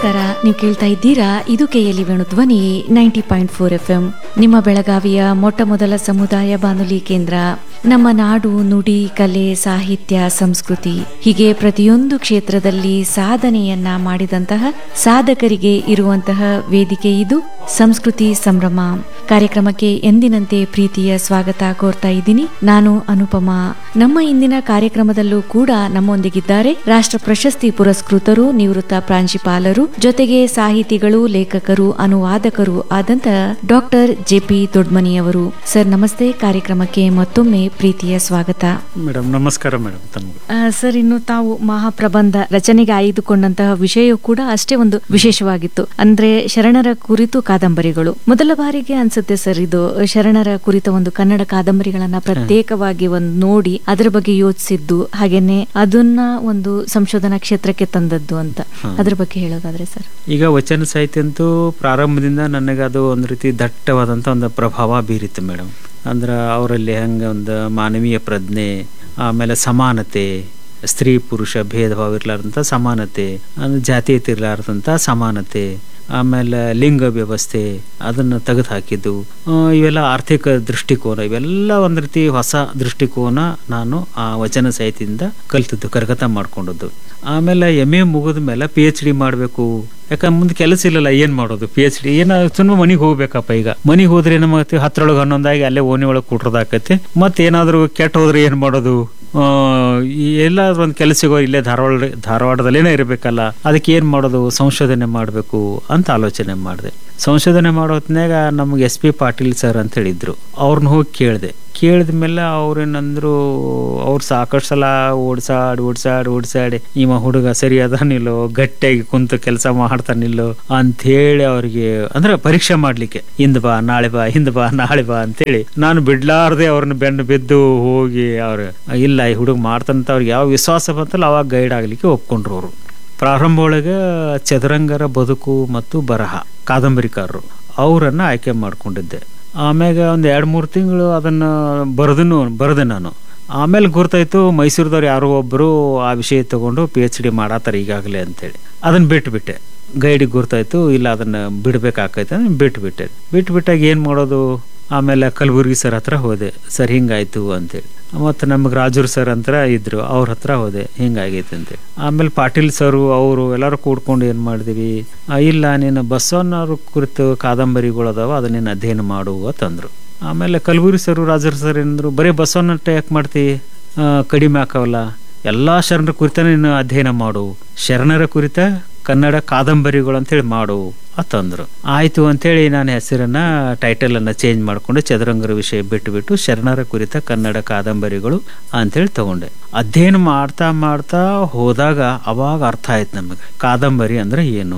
ನಮಸ್ಕಾರ ನೀವು ಕೇಳ್ತಾ ಇದ್ದೀರಾ ಇದು ಕೆಎಲಿ Venu Dhwani ninety point four F M ನಿಮ್ಮ ಬೆಳಗಾವಿಯ ಮೊಟ್ಟ ಮೊದಲ ಸಮುದಾಯ ಬಾನುಲಿ ಕೇಂದ್ರ ನಮ್ಮ ನಾಡು ನುಡಿ ಕಲೆ ಸಾಹಿತ್ಯ ಸಂಸ್ಕೃತಿ ಹೀಗೆ ಪ್ರತಿಯೊಂದು ಕ್ಷೇತ್ರದಲ್ಲಿ ಸಾಧನೆಯನ್ನ ಮಾಡಿದಂತಹ ಸಾಧಕರಿಗೆ ಇರುವಂತಹ ವೇದಿಕೆ ಇದು ಸಂಸ್ಕೃತಿ ಸಂಭ್ರಮ ಕಾರ್ಯಕ್ರಮಕ್ಕೆ ಎಂದಿನಂತೆ ಪ್ರೀತಿಯ ಸ್ವಾಗತ ಕೋರ್ತಾ ಇದ್ದೀನಿ ನಾನು ಅನುಪಮ ನಮ್ಮ ಇಂದಿನ ಕಾರ್ಯಕ್ರಮದಲ್ಲೂ ಕೂಡ ನಮ್ಮೊಂದಿಗಿದ್ದಾರೆ ರಾಷ್ಟ್ರ ಪ್ರಶಸ್ತಿ ಪುರಸ್ಕೃತರು ನಿವೃತ್ತ ಪ್ರಾಂಶುಪಾಲರು ಜೊತೆಗೆ ಸಾಹಿತಿಗಳು ಲೇಖಕರು ಅನುವಾದಕರು ಆದಂತ ಡಾಕ್ಟರ್ ಜೆ ಪಿ ದೊಡ್ಮನಿಯವರು ಸರ್ ನಮಸ್ತೆ ಕಾರ್ಯಕ್ರಮಕ್ಕೆ ಮತ್ತೊಮ್ಮೆ ಪ್ರೀತಿಯ ಸ್ವಾಗತ ಮೇಡಮ್ ನಮಸ್ಕಾರ ಮೇಡಮ್ ತಮಗೆ ಆ, ಸರ್ ಇನ್ನು ತಾವು ಮಹಾಪ್ರಬಂಧ ರಚನೆಗೆ ಆಯ್ದುಕೊಂಡಂತಹ ವಿಷಯ ಕೂಡ ಅಷ್ಟೇ ಒಂದು ವಿಶೇಷವಾಗಿತ್ತು ಅಂದ್ರೆ ಶರಣರ ಕುರಿತು ಕಾದಂಬರಿಗಳು ಮೊದಲ ಬಾರಿಗೆ ಅನ್ಸುತ್ತೆ ಸರ್ ಇದು ಶರಣರ ಕುರಿತ ಒಂದು ಕನ್ನಡ ಕಾದಂಬರಿಗಳನ್ನ ಪ್ರತ್ಯೇಕವಾಗಿ ಒಂದು ನೋಡಿ ಅದರ ಬಗ್ಗೆ ಯೋಚಿಸಿದ್ದು ಹಾಗೇನೆ ಅದನ್ನ ಒಂದು ಸಂಶೋಧನಾ ಕ್ಷೇತ್ರಕ್ಕೆ ತಂದದ್ದು ಅಂತ ಅದ್ರ ಬಗ್ಗೆ ಹೇಳೋದಾದ್ರೆ ಸರ್ ಈಗ ವಚನ ಸಾಹಿತ್ಯ ಅಂತೂ ಪ್ರಾರಂಭದಿಂದ ನನಗೆ ಅದು ಒಂದು ರೀತಿ ದಟ್ಟವಾದಂಥ ಒಂದು ಪ್ರಭಾವ ಬೀರಿತ್ತು ಮೇಡಮ್ ಅಂದ್ರೆ ಅವರಲ್ಲಿ ಹಂಗೆ ಒಂದು ಮಾನವೀಯ ಪ್ರಜ್ಞೆ ಆಮೇಲೆ ಸಮಾನತೆ ಸ್ತ್ರೀ ಪುರುಷ ಭೇದ ಭಾವ ಇರಲಾರ್ದಂಥ ಸಮಾನತೆ ಅಂದ್ರೆ ಜಾತೀಯತೆ ಇರಲಾರ್ದಂಥ ಸಮಾನತೆ ಆಮೇಲೆ ಲಿಂಗ ವ್ಯವಸ್ಥೆ ಅದನ್ನು ತೆಗೆದು ಹಾಕಿದ್ದು ಆ, ಇವೆಲ್ಲ ಆರ್ಥಿಕ ದೃಷ್ಟಿಕೋನ ಇವೆಲ್ಲ ಒಂದು ರೀತಿ ಹೊಸ ದೃಷ್ಟಿಕೋನ ನಾನು ಆ ವಚನ ಸಾಹಿತ್ಯದಿಂದ ಕಲ್ತದ್ದು ಕರಗತ ಮಾಡ್ಕೊಂಡದ್ದು ಆಮೇಲೆ ಎಮ್ ಎ ಮುಗಿದ ಮೇಲೆ ಪಿ ಎಚ್ ಡಿ ಮಾಡಬೇಕು ಯಾಕಂದ್ರೆ ಮುಂದೆ ಕೆಲಸ ಇಲ್ಲಲ್ಲ ಏನು ಮಾಡೋದು ಪಿ ಎಚ್ ಡಿ ಏನ ಸುಮ್ಮನೆ ಮನೆಗೆ ಹೋಗ್ಬೇಕಪ್ಪ ಈಗ ಮನೆಗೆ ಹೋದ್ರೆ ಏನು ಮಾಡ್ತೀವಿ ಹತ್ತರೊಳಗೆ ಹನ್ನೊಂದಾಗಿ ಅಲ್ಲೇ ಓಣಿ ಒಳಗೆ ಕೂಟ್ರದಾಕತಿ ಮತ್ತೆ ಏನಾದರೂ ಕೆಟ್ಟ ಹೋದ್ರೆ ಏನು ಮಾಡೋದು ಆ, ಈ ಎಲ್ಲಾದ್ರೂ ಒಂದು ಕೆಲಸ ಸಿಗೋ ಇಲ್ಲೇ ಧಾರವಾಡ ಧಾರವಾಡದಲ್ಲೇನೇ ಇರಬೇಕಲ್ಲ ಅದಕ್ಕೆ ಏನು ಮಾಡೋದು ಸಂಶೋಧನೆ ಮಾಡಬೇಕು ಅಂತ ಆಲೋಚನೆ ಮಾಡಿದೆ ಸಂಶೋಧನೆ ಮಾಡೋ ಹೊತ್ನ್ಯಾಗ ನಮ್ಗೆ ಎಸ್ ಪಿ ಪಾಟೀಲ್ ಸರ್ ಅಂತ ಹೇಳಿದ್ರು ಅವ್ರನ್ನ ಹೋಗಿ ಕೇಳಿದೆ ಕೇಳಿದ ಮೇಲೆ ಅವ್ರೇನಂದ್ರು ಅವ್ರು ಸಾಕಷ್ಟು ಸಲ ಓಡ್ಸಾಡ್ ಓಡ್ಸಾಡ್ ಓಡ್ಸಾಡಿ ಇವ ಹುಡುಗ ಸರಿ ಅದಾನಿಲ್ಲೋ ಗಟ್ಟಿಯಾಗಿ ಕುಂತು ಕೆಲಸ ಮಾಡ್ತಾನಿಲ್ಲೋ ಅಂತ ಹೇಳಿ ಅವ್ರಿಗೆ ಅಂದ್ರೆ ಪರೀಕ್ಷೆ ಮಾಡ್ಲಿಕ್ಕೆ ಹಿಂದ್ ಬಾ ನಾಳೆ ಬಾ ಹಿಂದ್ ಬಾ ನಾಳೆ ಬಾ ಅಂತೇಳಿ ನಾನು ಬಿಡ್ಲಾರ್ದೆ ಅವ್ರನ್ನ ಬೆನ್ನು ಬಿದ್ದು ಹೋಗಿ ಅವ್ರು ಇಲ್ಲ ಈ ಹುಡುಗ ಮಾಡ್ತಾನಂತ ಅವ್ರಿಗೆ ಯಾವ ವಿಶ್ವಾಸ ಬಂತಲ್ಲ ಅವಾಗ ಗೈಡ್ ಆಗ್ಲಿಕ್ಕೆ ಒಪ್ಕೊಂಡ್ರು ಅವರು ಪ್ರಾರಂಭ ಒಳಗೆ ಚದುರಂಗರ ಬದುಕು ಮತ್ತು ಬರಹ ಕಾದಂಬರಿಕಾರರು ಅವರನ್ನ ಆಯ್ಕೆ ಮಾಡ್ಕೊಂಡಿದ್ದೆ ಆಮ್ಯಾಗ ಒಂದು ಎರಡು ಮೂರು ತಿಂಗಳು ಅದನ್ನು ಬರೆದನು ಬರೆದೆ ನಾನು ಆಮೇಲೆ ಗುರ್ತಾಯ್ತು ಮೈಸೂರದವ್ರು ಯಾರೋ ಒಬ್ಬರು ಆ ವಿಷಯ ತಗೊಂಡು ಪಿ ಎಚ್ ಡಿ ಮಾಡಾತಾರೆ ಈಗಾಗಲೇ ಅಂತೇಳಿ ಅದನ್ನು ಬಿಟ್ಬಿಟ್ಟೆ ಗೈಡಿಗೆ ಗುರ್ತಾಯ್ತು ಇಲ್ಲ ಅದನ್ನು ಬಿಡ್ಬೇಕಾಕೈತೆ ಅಂತ ಬಿಟ್ಬಿಟ್ಟೆ ಬಿಟ್ಬಿಟ್ಟಾಗ ಏನು ಮಾಡೋದು ಆಮೇಲೆ ಕಲಬುರ್ಗಿ ಸರ್ ಹತ್ರ ಹೋದೆ ಸರ್ ಹಿಂಗಾಯ್ತು ಅಂತೇಳಿ ಮತ್ತು ನಮಗೆ ರಾಜೂರ್ ಸರ್ ಅಂತ ಇದ್ರು ಅವ್ರ ಹತ್ರ ಹೋದೆ ಹಿಂಗಾಗೈತೆ ಅಂತೇಳಿ ಆಮೇಲೆ ಪಾಟೀಲ್ ಸರು ಅವರು ಎಲ್ಲರೂ ಕೂಡ್ಕೊಂಡು ಏನು ಮಾಡಿದ್ವಿ ಆ, ಇಲ್ಲ ನೀನು ಬಸವಣ್ಣವ್ರ ಕುರಿತು ಕಾದಂಬರಿಗಳು ಅದಾವ ಅದನ್ನ ನೀನು ಅಧ್ಯಯನ ಮಾಡು ಅಂತಂದ್ರು ಆಮೇಲೆ ಕಲಬುರ್ಗಿ ಸರು ರಾಜೂರ್ ಸರ್ ಏನಂದ್ರು ಬರೀ ಬಸವಣ್ಣಟ್ಟ ಯಾಕೆ ಮಾಡ್ತಿ ಆ, ಕಡಿಮೆ ಹಾಕವಲ್ಲ ಎಲ್ಲ ಶರಣರ ಕುರಿತ ನೀನು ಅಧ್ಯಯನ ಮಾಡು ಶರಣರ ಕುರಿತ ಕನ್ನಡ ಕಾದಂಬರಿಗಳು ಅಂತೇಳಿ ಮಾಡು ಅಂತಂದ್ರು ಆಯ್ತು ಅಂತೇಳಿ ನಾನು ಹೆಸರನ್ನ ಟೈಟಲ್ ಅನ್ನ ಚೇಂಜ್ ಮಾಡ್ಕೊಂಡು ಚದುರಂಗರ ವಿಷಯ ಬಿಟ್ಟು ಬಿಟ್ಟು ಶರಣರ ಕುರಿತ ಕನ್ನಡ ಕಾದಂಬರಿಗಳು ಅಂತೇಳಿ ತಗೊಂಡೆ ಅಧ್ಯಯನ ಮಾಡ್ತಾ ಮಾಡ್ತಾ ಹೋದಾಗ ಅವಾಗ ಅರ್ಥ ಆಯ್ತು ನಮಗೆ ಕಾದಂಬರಿ ಅಂದ್ರೆ ಏನು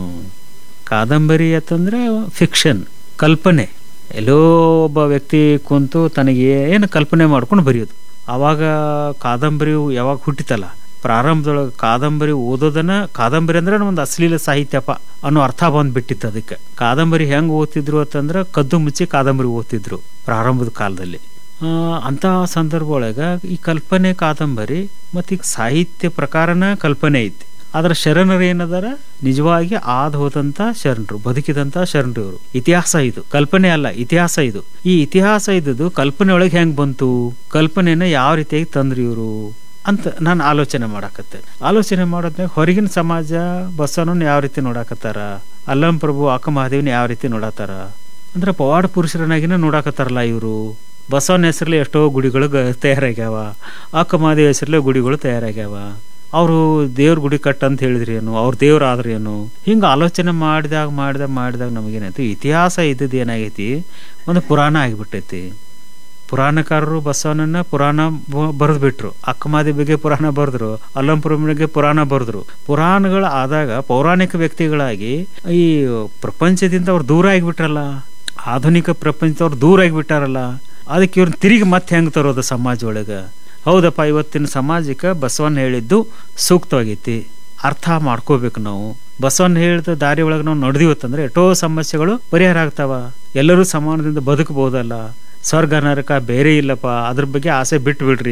ಕಾದಂಬರಿ ಅಂತಂದ್ರೆ ಫಿಕ್ಷನ್ ಕಲ್ಪನೆ ಎಲ್ಲೋ ಒಬ್ಬ ವ್ಯಕ್ತಿ ಕುಂತು ತನಗೆ ಏನು ಕಲ್ಪನೆ ಮಾಡ್ಕೊಂಡು ಬರೆಯೋದು ಆವಾಗ ಕಾದಂಬರಿ ಯಾವಾಗ ಹುಟ್ಟಿತಲ್ಲ ಪ್ರಾರಂಭದೊಳಗೆ ಕಾದಂಬರಿ ಓದೋದನ್ನ ಕಾದಂಬರಿ ಅಂದ್ರೆ ಒಂದು ಅಶ್ಲೀಲ ಸಾಹಿತ್ಯಪ ಅನ್ನೋ ಅರ್ಥ ಬಂದ್ಬಿಟ್ಟಿತ್ತು ಅದಕ್ಕೆ ಕಾದಂಬರಿ ಹೆಂಗ್ ಓದ್ತಿದ್ರು ಅಂತಂದ್ರೆ ಕದ್ದು ಮುಚ್ಚಿ ಕಾದಂಬರಿ ಓದ್ತಿದ್ರು ಪ್ರಾರಂಭದ ಕಾಲದಲ್ಲಿ ಆ, ಅಂತಹ ಸಂದರ್ಭ ಒಳಗೆ ಈ ಕಲ್ಪನೆ ಕಾದಂಬರಿ ಮತ್ತು ಈಗ ಸಾಹಿತ್ಯ ಪ್ರಕಾರನ ಕಲ್ಪನೆ ಐತಿ ಆದ್ರೆ ಶರಣರು ಏನದಾರ ನಿಜವಾಗಿ ಆದ್ ಹೋದಂತ ಶರಣರು ಬದುಕಿದಂತ ಶರಣರು ಇವರು ಇತಿಹಾಸ ಇದು ಕಲ್ಪನೆ ಅಲ್ಲ ಇತಿಹಾಸ ಇದು ಈ ಇತಿಹಾಸ ಇದ್ದದ್ದು ಕಲ್ಪನೆ ಒಳಗೆ ಹೆಂಗ್ ಬಂತು ಕಲ್ಪನೆನ ಯಾವ ರೀತಿಯಾಗಿ ತಂದ್ರಿ ಇವರು ಅಂತ ನಾನು ಆಲೋಚನೆ ಮಾಡಾಕತ್ತೆ ಆಲೋಚನೆ ಮಾಡೋದ್ನಾಗ ಹೊರಗಿನ ಸಮಾಜ ಬಸವನನ್ನ ಯಾವ ರೀತಿ ನೋಡಾಕತ್ತಾರ ಅಲ್ಲಂ ಪ್ರಭು ಅಕ್ಕ ಮಹಾದೇವನ ಯಾವ ರೀತಿ ನೋಡಾತಾರ ಅಂದ್ರೆ ಪವಾಡ ಪುರುಷರನ್ನಾಗಿನ ನೋಡಾಕತ್ತಾರಲ್ಲ ಇವರು ಬಸವನ ಹೆಸರಲ್ಲಿ ಎಷ್ಟೋ ಗುಡಿಗಳು ಗ- ತಯಾರಾಗ್ಯಾವ ಅಕ್ಕ ಮಹಾದೇವ ಹೆಸರಲ್ಲೇ ಗುಡಿಗಳು ತಯಾರಾಗ್ಯಾವ ಅವರು ದೇವ್ರ ಗುಡಿ ಕಟ್ಟ ಅಂತ ಹೇಳಿದ್ರಿ ಏನು ಅವ್ರ ದೇವ್ರ ಆದ್ರಿ ಏನು ಹಿಂಗೆ ಆಲೋಚನೆ ಮಾಡಿದಾಗ ಮಾಡಿದಾಗ ಮಾಡಿದಾಗ ನಮಗೇನಾಯ್ತು ಇತಿಹಾಸ ಇದ್ದದ್ದು ಏನಾಗೈತಿ ಒಂದು ಪುರಾಣ ಆಗಿಬಿಟ್ಟೈತಿ ಪುರಾಣಕಾರರು ಬಸವನನ್ನ ಪುರಾಣ ಬರೆದು ಬಿಟ್ರು ಅಕ್ಕಮಾದಿ ಬಗ್ಗೆ ಪುರಾಣ ಬರೆದ್ರು ಅಲ್ಲಂಪುರಂ ಬಗ್ಗೆ ಪುರಾಣ ಬರೆದ್ರು ಪುರಾಣಗಳು ಆದಾಗ ಪೌರಾಣಿಕ ವ್ಯಕ್ತಿಗಳಾಗಿ ಈ ಪ್ರಪಂಚದಿಂದ ಅವ್ರು ದೂರ ಆಗಿಬಿಟ್ರಲ್ಲ ಆಧುನಿಕ ಪ್ರಪಂಚದವ್ರು ದೂರ ಆಗಿಬಿಟ್ಟಾರಲ್ಲ ಅದಕ್ಕೆ ಇವ್ರನ್ನ ತಿರುಗಿ ಮತ್ತೆ ಹೆಂಗ್ ತರೋದು ಸಮಾಜ ಒಳಗೆ ಹೌದಪ್ಪ ಇವತ್ತಿನ ಸಮಾಜಕ್ಕೆ ಬಸವಣ್ಣ ಹೇಳಿದ್ದು ಸೂಕ್ತವಾಗೈತಿ ಅರ್ಥ ಮಾಡ್ಕೋಬೇಕು ನಾವು ಬಸವಣ್ಣ ಹೇಳಿದ ದಾರಿ ಒಳಗೆ ನಾವು ನಡೆದಿವತ್ತಂದ್ರೆ ಎಷ್ಟೋ ಸಮಸ್ಯೆಗಳು ಪರಿಹಾರ ಆಗ್ತಾವ ಎಲ್ಲರೂ ಸಮಾನದಿಂದ ಬದುಕಬಹುದಲ್ಲ ಸ್ವರ್ಗ ನರಕ ಬೇರೆ ಇಲ್ಲಪ್ಪ ಅದ್ರ ಬಗ್ಗೆ ಆಸೆ ಬಿಟ್ಟು ಬಿಡ್ರಿ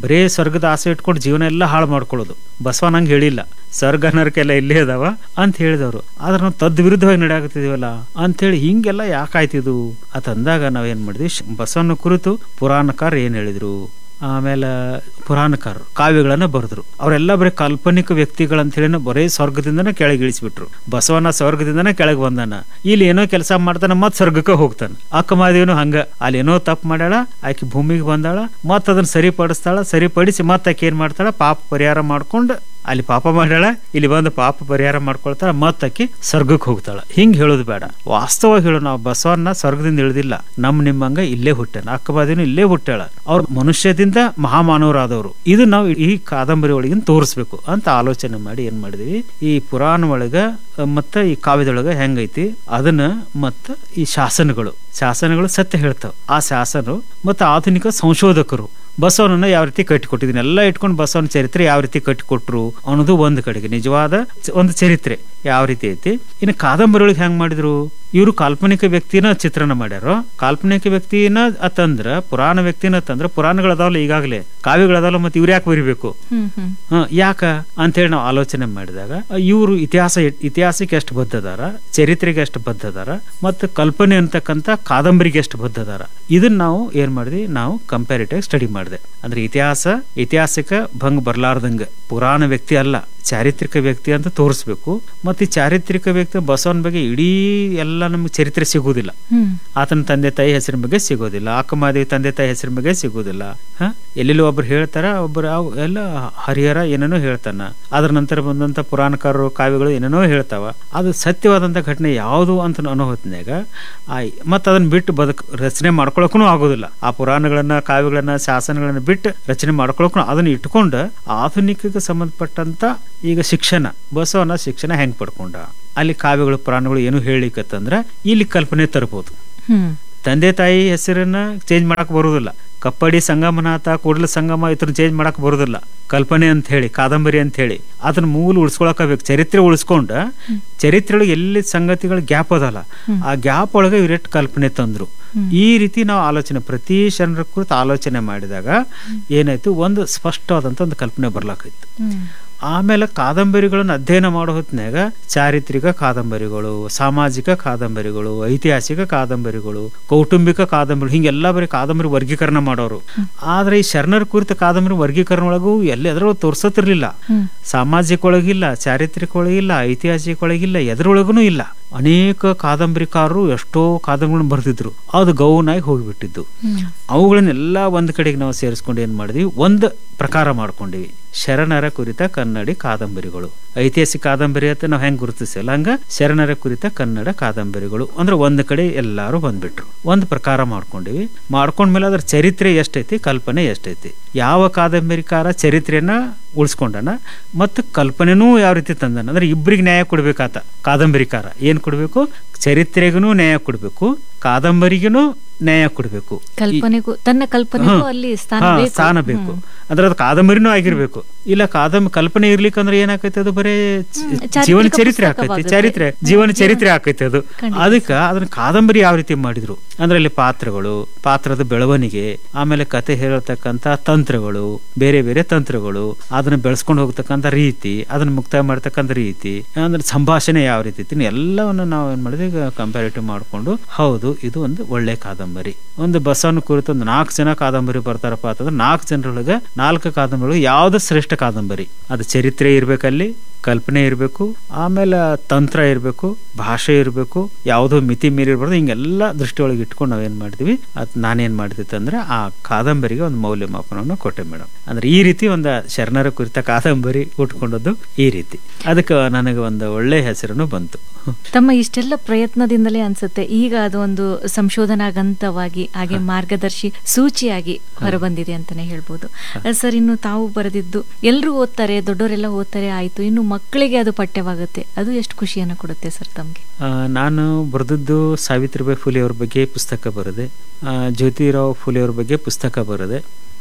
ಬರೇ ಸ್ವರ್ಗದ ಆಸೆ ಇಟ್ಕೊಂಡು ಜೀವನ ಎಲ್ಲ ಹಾಳು ಮಾಡ್ಕೊಳ್ಳೋದು ಬಸವ ನಂಗೆ ಹೇಳಿಲ್ಲ ಸ್ವರ್ಗ ನರಕೆಲ್ಲ ಇಲ್ಲೇ ಅದಾವ ಅಂತ ಹೇಳಿದವರು ಆದ್ರೆ ನಾವು ತದ್ ವಿರುದ್ಧವಾಗಿ ನಡೆಯಾಗುತ್ತಿದೀವಲ್ಲ ಅಂತೇಳಿ ಹಿಂಗೆಲ್ಲ ಯಾಕಾಯ್ತಿದು ಅಂತ ಅಂದಾಗ ನಾವೇನ್ ಮಾಡಿದ್ವಿ ಶ- ಬಸವನ ಕುರಿತು ಪುರಾಣಕಾರ ಏನ್ ಹೇಳಿದ್ರು ಆಮೇಲೆ ಪುರಾಣಕಾರರು ಕಾವ್ಯಗಳನ್ನ ಬರೆದ್ರು ಅವರೆಲ್ಲ ಬರೀ ಕಾಲ್ಪನಿಕ ವ್ಯಕ್ತಿಗಳಂತ ಹೇಳಿ ಬರೀ ಸ್ವರ್ಗದಿಂದನೇ ಕೆಳಗೆ ಇಳಿಸ್ಬಿಟ್ರು ಬಸವನ ಸ್ವರ್ಗದಿಂದನೇ ಕೆಳಗೆ ಬಂದಾನ ಇಲ್ಲಿ ಏನೋ ಕೆಲಸ ಮಾಡ್ತಾನ ಮತ್ ಸ್ವರ್ಗಕ್ಕೆ ಹೋಗ್ತಾನ ಅಕ್ಕಮಾದೇವನು ಹಂಗ ಅಲ್ಲಿ ಏನೋ ತಪ್ಪು ಮಾಡ್ಯಾಳ ಆಕೆ ಭೂಮಿಗೆ ಬಂದಾಳ ಮತ್ ಅದನ್ನ ಸರಿಪಡಿಸ್ತಾಳ ಸರಿಪಡಿಸಿ ಮತ್ ಆಕೆ ಏನ್ ಮಾಡ್ತಾಳ ಪಾಪ ಪರಿಹಾರ ಮಾಡ್ಕೊಂಡು ಅಲ್ಲಿ ಪಾಪ ಮಾಡ್ಯಾಳ ಇಲ್ಲಿ ಬಂದು ಪಾಪ ಪರಿಹಾರ ಮಾಡ್ಕೊಳ್ತಾಳ ಮತ್ ಆಕಿ ಸ್ವರ್ಗಕ್ಕೆ ಹೋಗ್ತಾಳ ಹಿಂಗ್ ಹೇಳೋದು ಬೇಡ ವಾಸ್ತವವಾಗಿ ಹೇಳು ನಾವು ಬಸವನ್ನ ಸ್ವರ್ಗದಿಂದ ಇಳಿದಿಲ್ಲ ನಮ್ ನಿಮ್ಮಂಗ ಇಲ್ಲೇ ಹುಟ್ಟಾನ ಅಕ್ಕಬಾದಿನೂ ಇಲ್ಲೇ ಹುಟ್ಟಾಳ ಅವ್ರ ಮನುಷ್ಯದಿಂದ ಮಹಾಮಾನವರಾದವರು ಇದು ನಾವು ಈ ಕಾದಂಬರಿ ಒಳಗಿನ ತೋರಿಸ್ಬೇಕು ಅಂತ ಆಲೋಚನೆ ಮಾಡಿ ಏನ್ ಮಾಡಿದ್ವಿ ಈ ಪುರಾಣ ಒಳಗ ಅಹ್, ಮತ್ತ ಈ ಕಾವ್ಯದೊಳಗ ಹೆಂಗೈತಿ ಅದನ್ನ ಮತ್ತ ಈ ಶಾಸನಗಳು ಶಾಸನಗಳು ಸತ್ಯ ಹೇಳ್ತಾವ ಆ ಶಾಸನ ಮತ್ತು ಆಧುನಿಕ ಸಂಶೋಧಕರು ಬಸವನನ್ನ ಯಾವ ರೀತಿ ಕಟ್ಟಿಕೊಟ್ಟಿದ್ದೀನಿ ಎಲ್ಲ ಇಟ್ಕೊಂಡು ಬಸವನ ಚರಿತ್ರೆ ಯಾವ ರೀತಿ ಕಟ್ಟಿಕೊಟ್ರು ಅನ್ನೋದು ಒಂದು ಕಡೆಗೆ ನಿಜವಾದ ಚ- ಒಂದು ಚರಿತ್ರೆ ಯಾವ ರೀತಿ ಐತಿ ಇನ್ನು ಕಾದಂಬರಿ ಒಳಗೆ ಹೆಂಗ್ ಮಾಡಿದ್ರು ಇವರು ಕಾಲ್ಪನಿಕ ವ್ಯಕ್ತಿನ ಚಿತ್ರಣ ಮಾಡ್ಯಾರೋ ಕಾಲ್ಪನಿಕ ವ್ಯಕ್ತಿನ ಅತ್ತಂದ್ರ ಪುರಾಣ ವ್ಯಕ್ತಿನ ತಂದ್ರ ಪುರಾಣಗಳದಾವಲ್ಲ ಈಗಾಗಲೇ ಕಾವ್ಯಗಳದಾವಲ್ಲ ಮತ್ತೆ ಇವ್ರು ಯಾಕೆ ಬರಿಬೇಕು ಹ್ಮ್ ಹ್ಮ್ ಹ, ಯಾಕ ಅಂತೇಳಿ ನಾವು ಆಲೋಚನೆ ಮಾಡಿದಾಗ ಇವರು ಇತಿಹಾಸ ಇತಿಹಾಸಕ್ಕೆ ಎಷ್ಟು ಬದ್ಧದಾರ ಚರಿತ್ರೆಗೆ ಎಷ್ಟು ಬದ್ಧದಾರ ಮತ್ತು ಕಲ್ಪನೆ ಅಂತಕ್ಕಂಥ ಕಾದಂಬರಿಗೆ ಎಷ್ಟು ಬದ್ಧದಾರ ಇದನ್ನ ನಾವು ಏನ್ ಮಾಡಿದ್ವಿ ನಾವು ಕಂಪ್ಯಾರಿಟಿವ್ ಸ್ಟಡಿ ಮಾಡಿದೆ ಅಂದ್ರೆ ಇತಿಹಾಸ ಇತಿಹಾಸಕ್ಕೆ ಭಂಗ ಬರ್ಲಾರ್ದಂಗ ಪುರಾಣ ವ್ಯಕ್ತಿ ಅಲ್ಲ ಚಾರಿತ್ರಿಕ ವ್ಯಕ್ತಿ ಅಂತ ತೋರಿಸ್ಬೇಕು ಮತ್ತೆ ಈ ಚಾರಿತ್ರಿಕ ವ್ಯಕ್ತಿ ಬಸವನ ಬಗ್ಗೆ ಇಡೀ ಎಲ್ಲ ನಮ್ಗೆ ಚರಿತ್ರೆ ಸಿಗುವುದಿಲ್ಲ ಹ್ಮ್ ಆತನ ತಂದೆ ತಾಯಿ ಹೆಸರಿನ ಬಗ್ಗೆ ಸಿಗೋದಿಲ್ಲ ಅಕ್ಕಮಾದೇವಿ ತಂದೆ ತಾಯಿ ಹೆಸರಿನ ಬಗ್ಗೆ ಸಿಗೋದಿಲ್ಲ ಹ ಎಲ್ಲೆಲ್ಲೋ ಒಬ್ರು ಹೇಳ್ತಾರ ಒಬ್ರು ಅವ್ ಎಲ್ಲ ಹರಿಹರ ಏನೇನೋ ಹೇಳ್ತಾನ ಅದ್ರ ನಂತರ ಬಂದಂತ ಪುರಾಣಕಾರರು ಕಾವ್ಯಗಳು ಏನೇನೋ ಹೇಳ್ತಾವ ಅದು ಸತ್ಯವಾದಂತ ಘಟನೆ ಯಾವುದು ಅಂತ ಅನ್ನೋ ಹೊತ್ತಿನಾಗ ಆ ಮತ್ತೆ ಅದನ್ನ ಬಿಟ್ಟು ಬದುಕ್ ರಚನೆ ಮಾಡ್ಕೊಳಕ್ಕೂ ಆಗೋದಿಲ್ಲ ಆ ಪುರಾಣಗಳನ್ನ ಕಾವ್ಯಗಳನ್ನ ಶಾಸನಗಳನ್ನ ಬಿಟ್ಟು ರಚನೆ ಮಾಡ್ಕೊಳಕ್ಕೂ ಅದನ್ನ ಇಟ್ಕೊಂಡು ಆಧುನಿಕಕ್ಕೆ ಸಂಬಂಧಪಟ್ಟಂತ ಈಗ ಶಿಕ್ಷಣ ಬಸವನ ಶಿಕ್ಷಣ ಹೆಂಗ್ ಪಡ್ಕೊಂಡ ಅಲ್ಲಿ ಕಾವ್ಯಗಳು ಪುರಾಣಗಳು ಏನು ಹೇಳಿಕತ್ತಂದ್ರ ಇಲ್ಲಿ ಕಲ್ಪನೆ ತರಬಹುದು ಹ್ಮ್ ತಂದೆ ತಾಯಿ ಹೆಸರನ್ನ ಚೇಂಜ್ ಮಾಡಕ್ ಬರುದಿಲ್ಲ ಕಪ್ಪಡಿ ಸಂಗಮನಾಥ ಕೂಡಲ ಸಂಗಮ ಇದ್ರ ಚೇಂಜ್ ಮಾಡಕ್ ಬರುದಿಲ್ಲ ಕಲ್ಪನೆ ಅಂತ ಹೇಳಿ ಕಾದಂಬರಿ ಅಂತ ಹೇಳಿ ಅದನ್ನ ಮೂಲ ಉಳಿಸ್ಕೊಳಕಬೇಕು ಚರಿತ್ರೆ ಉಳಿಸ್ಕೊಂಡ ಚರಿತ್ರೆ ಒಳಗೆ ಎಲ್ಲಿ ಸಂಗತಿಗಳು ಗ್ಯಾಪ್ ಅದಲ್ಲ ಆ ಗ್ಯಾಪ್ ಒಳಗೆ ಇವ್ರೆಟ್ ಕಲ್ಪನೆ ತಂದ್ರು ಈ ರೀತಿ ನಾವು ಆಲೋಚನೆ ಪ್ರತಿ ಶರಣರ ಕುರಿತು ಆಲೋಚನೆ ಮಾಡಿದಾಗ ಏನಾಯ್ತು ಒಂದು ಸ್ಪಷ್ಟವಾದಂತ ಒಂದು ಕಲ್ಪನೆ ಬರ್ಲಾಕೈತು ಹ್ಮ್ ಆಮೇಲೆ ಕಾದಂಬರಿಗಳನ್ನು ಅಧ್ಯಯನ ಮಾಡೋ ಹೊತ್ನ್ಯಾಗ ಚಾರಿತ್ರಿಕ ಕಾದಂಬರಿಗಳು ಸಾಮಾಜಿಕ ಕಾದಂಬರಿಗಳು ಐತಿಹಾಸಿಕ ಕಾದಂಬರಿಗಳು ಕೌಟುಂಬಿಕ ಕಾದಂಬರಿ ಹಿಂಗೆಲ್ಲ ಬರೀ ಕಾದಂಬರಿ ವರ್ಗೀಕರಣ ಮಾಡೋರು ಆದ್ರೆ ಈ ಶರಣರ ಕುರಿತ ಕಾದಂಬರಿ ವರ್ಗೀಕರಣ ಒಳಗೂ ಎಲ್ಲಿ ಎದ್ರೊಳಗೆ ತೋರ್ಸತಿರ್ಲಿಲ್ಲ ಹ್ಮ್ ಸಾಮಾಜಿಕ ಒಳಗಿಲ್ಲ ಚಾರಿತ್ರಿಕ ಒಳಗಿಲ್ಲ ಐತಿಹಾಸಿಕ ಒಳಗಿಲ್ಲ ಎದ್ರೊಳಗೂ ಇಲ್ಲ ಅನೇಕ ಕಾದಂಬರಿಕಾರರು ಎಷ್ಟೋ ಕಾದಂಬರಿಗಳನ್ನು ಬರೆದಿದ್ರು ಅದು ಗೌನಾಗಿ ಹೋಗಿಬಿಟ್ಟಿದ್ದು ಹ್ಮ್ ಅವುಗಳನ್ನೆಲ್ಲ ಒಂದ್ ಕಡೆಗೆ ನಾವು ಸೇರಿಸ್ಕೊಂಡು ಏನ್ ಮಾಡಿದ್ವಿ ಒಂದು ಪ್ರಕಾರ ಮಾಡ್ಕೊಂಡಿವಿ ಶರಣರ ಕುರಿತ ಕನ್ನಡಿ ಕಾದಂಬರಿಗಳು ಐತಿಹಾಸಿಕ ಕಾದಂಬರಿ ಅಂತ ನಾವು ಹೆಂಗ್ ಗುರುತಿಸಲ್ಲ ಹಂಗ ಶರಣರ ಕುರಿತ ಕನ್ನಡ ಕಾದಂಬರಿಗಳು ಅಂದ್ರೆ ಒಂದ್ ಕಡೆ ಎಲ್ಲಾರು ಬಂದ್ಬಿಟ್ರು ಒಂದ್ ಪ್ರಕಾರ ಮಾಡ್ಕೊಂಡಿವಿ ಮಾಡ್ಕೊಂಡ್ಮೇಲೆ ಅದ್ರ ಚರಿತ್ರೆ ಎಷ್ಟೈತಿ ಕಲ್ಪನೆ ಎಷ್ಟೈತಿ ಯಾವ ಕಾದಂಬರಿಕಾರ ಚರಿತ್ರೆಯನ್ನ ಉಳಿಸ್ಕೊಂಡನ ಮತ್ತು ಕಲ್ಪನೆನೂ ಯಾವ ರೀತಿ ತಂದನ ಅಂದ್ರೆ ಇಬ್ಬರಿಗೆ ನ್ಯಾಯ ಕೊಡ್ಬೇಕಾತ ಕಾದಂಬರಿಕಾರ ಏನ್ ಕೊಡ್ಬೇಕು ಚರಿತ್ರೆಗೂ ನ್ಯಾಯ ಕೊಡ್ಬೇಕು ಕಾದಂಬರಿಗೂ ನ್ಯಾಯ ಕೊಡ್ಬೇಕು ಕಲ್ಪನೆಗೂ ತನ್ನ ಕಲ್ಪನೆಗೂ ಹ್ಮ್. ಅಲ್ಲಿ ಸ್ಥಾನ ಹಾ, ಬೇಕು ಸ್ಥಾನ ಬೇಕು ಅಂದ್ರೆ ಅದು ಕಾದಂಬರಿನೂ ಆಗಿರ್ಬೇಕು ಇಲ್ಲ ಕಾದಂಬ ಕಲ್ಪನೆ ಇರ್ಲಿಕ್ಕಂದ್ರೆ ಏನಾಕೈತೆ ಅದು ಬರೇ ಚ- ಹ್ಮ್, ಜೀವನ ಚಾರಿತ್ರಿಕ ಚರಿತ್ರೆ ಆಕೈತಿ ಪುಸ್ತಕವಾಗುತ್ತೆ. ಚರಿತ್ರೆ ಜೀವನ ಚರಿತ್ರೆ ಆಕೈತೆ ಅದು ಖಂಡಿತ. ಅದಕ್ಕ ಅದನ್ನ ಕಾದಂಬರಿ ಯಾವ ರೀತಿ ಮಾಡಿದ್ರು ಅಂದ್ರೆ ಅಲ್ಲಿ ಪಾತ್ರಗಳು ಪಾತ್ರದ ಬೆಳವಣಿಗೆ ಆಮೇಲೆ ಕತೆ ಹೇಳತಕ್ಕಂತ ತಂತ್ರಗಳು ಬೇರೆ ಬೇರೆ ತಂತ್ರಗಳು ಅದನ್ನ ಬೆಳೆಸ್ಕೊಂಡು ಹೋಗ್ತಕ್ಕಂತ ರೀತಿ ಅದನ್ನ ಮುಕ್ತಾಯ ಮಾಡ್ತಕ್ಕಂಥ ರೀತಿ ಅಂದ್ರೆ ಸಂಭಾಷಣೆ ಯಾವ ರೀತಿ ಐತಿ ಎಲ್ಲವನ್ನು ನಾವು ಏನ್ ಮಾಡಿದ್ವಿ ಈಗ ಕಂಪ್ಯಾರಿಟಿವ್ ಮಾಡ್ಕೊಂಡು ಹೌದು ಇದು ಒಂದು ಒಳ್ಳೆ ಕಾದಂಬರಿ ಒಂದು ಬಸವನ ಕುರಿತು ಒಂದು ನಾಲ್ಕು ಜನ ಕಾದಂಬರಿ ಬರ್ತಾರಪ್ಪ ಅಂತಂದ್ರೆ ನಾಲ್ಕು ಜನರೊಳಗೆ ನಾಲ್ಕು ಕಾದಂಬರಿಗಳು ಯಾವ್ದು ಶ್ರೇಷ್ಠ ಕಾದಂಬರಿ ಅದು ಚರಿತ್ರೆ ಇರ್ಬೇಕಲ್ಲಿ ಕಲ್ಪನೆ ಇರಬೇಕು ಆಮೇಲೆ ತಂತ್ರ ಇರಬೇಕು ಭಾಷೆ ಇರಬೇಕು ಯಾವುದೋ ಮಿತಿ ಮೀರಿ ಇರ್ಬಾರ್ದು ಹಿಂಗೆಲ್ಲ ದೃಷ್ಟಿಯೊಳಗೆ ಇಟ್ಕೊಂಡು ನಾವೇನ್ ಮಾಡ್ತೀವಿ ಅದ್ ನಾನೇನ್ ಮಾಡ್ತಿತ್ತು ಅಂದ್ರೆ ಆ ಕಾದಂಬರಿಗೆ ಒಂದು ಮೌಲ್ಯಮಾಪನವನ್ನು ಕೊಟ್ಟೆ ಮೇಡಮ್ ಅಂದ್ರೆ ಈ ರೀತಿ ಒಂದು ಶರಣರ ಕುರಿತ ಕಾದಂಬರಿ ಉಟ್ಕೊಂಡದ್ದು ಈ ರೀತಿ ಅದಕ್ಕೆ ನನಗೆ ಒಂದು ಒಳ್ಳೆ ಹೆಸರನ್ನು ಬಂತು ತಮ್ಮ ಇಷ್ಟೆಲ್ಲ ಪ್ರಯತ್ನದಿಂದಲೇ ಅನ್ಸುತ್ತೆ ಈಗ ಅದು ಒಂದು ಸಂಶೋಧನಾ ಗಂತವಾಗಿ ಹಾಗೆ ಮಾರ್ಗದರ್ಶಿ ಸೂಚಿಯಾಗಿ ಹೊರಬಂದಿದೆ ಅಂತಾನೆ ಹೇಳ್ಬೋದು ಸರ್ ಇನ್ನು ತಾವು ಬರೆದಿದ್ದು ಎಲ್ಲರೂ ಓದ್ತಾರೆ ದೊಡ್ಡವರೆಲ್ಲ ಓದ್ತಾರೆ ಆಯ್ತು ಇನ್ನು ಮಕ್ಕಳಿಗೆ ಅದು ಪಠ್ಯವಾಗುತ್ತೆ ಅದು ಎಷ್ಟು ಖುಷಿಯನ್ನು ಕೊಡುತ್ತೆ ಸರ್ ತಮ್ಗೆ ಆ, ನಾನು ಬರೆದದ್ದು ಸಾವಿತ್ರಿಬಾಯಿ ಫುಲೆ ಅವ್ರ ಬಗ್ಗೆ ಪುಸ್ತಕ ಬರೆದೆ ಆ, ಜ್ಯೋತಿರಾವ್ ಫುಲೆ ಅವ್ರ ಬಗ್ಗೆ ಪುಸ್ತಕ ಬರೆದೆ